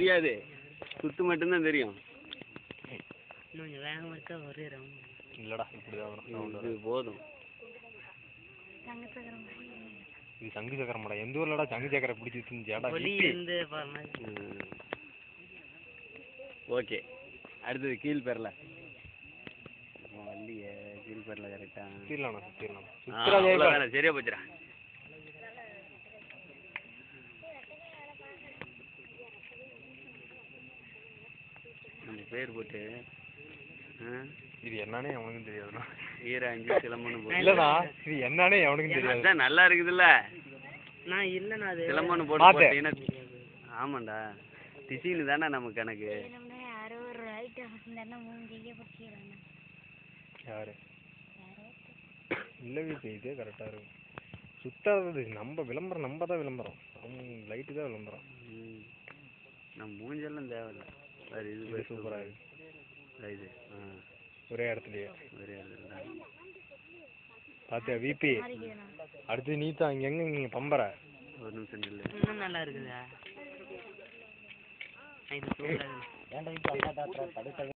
முடியாது சுத்து மட்டும்தான் தெரியும் இன்னும் கொஞ்சம் வேகமாக இருக்கா ஒரே ரவுண்ட் இல்லடா இப்படிதான் வரும் sound இது வரும். போதும் இது சங்கு சக்கரமாடா எந்த ஊர்லடா சங்கு சக்கரை பிடிச்சி தின்னுச்சாடா ஒலி விப்பி. இருந்து போகிற மாதிரி ஓகே அடுத்தது கீழ் பெறல வள்ளிய கீழ் பெறல கரெக்டா சுத்திரலாம்ண்ணா சுத்திரலாம் சுத்திரா ஜெயபால் அவ்வளோதானே சரியா போச்சுடா நம்ம பேர் போட்டு ஆ, இது என்னன்னே அவனுக்கும் தெரியாதுண்ணா ஈர அஞ்சு சிலம்புன்னு போட்டு இல்லடா இது என்னன்னே அவனுக்கும் தெரியாது அதான் நல்லா இருக்குதுல்ல நான் இல்லைண்ணா அது சிலம்புன்னு போட்டு பாத்து. போட்டீங்கன்னா ஆமாண்டா டிசைனு தானே நமக்கு கணக்கு யாரு இல்லை விபி இதே கரெக்டாக இருக்கும் சுத்தாதது நம்ம விளம்பரம் நம்ம தான் விளம்பரம் லைட்டு தான் விளம்பரம் ம். நம்ம மூஞ்செல்லாம் தேவையில்ல வேறு இது இது சூப்பராக இருக்கு இருக்கு இது ஆ ஒரே இடத்துலயே ஒரே இடத்துல தான் பார்த்தியா விபி அடுத்து நீ தான் இங்கே எங்கே நீங்கள் பம்பரை ஒரு நிமிஷம் நில்லு இன்னும் நல்லா இருக்குதா இது சூப்பராக இருக்குது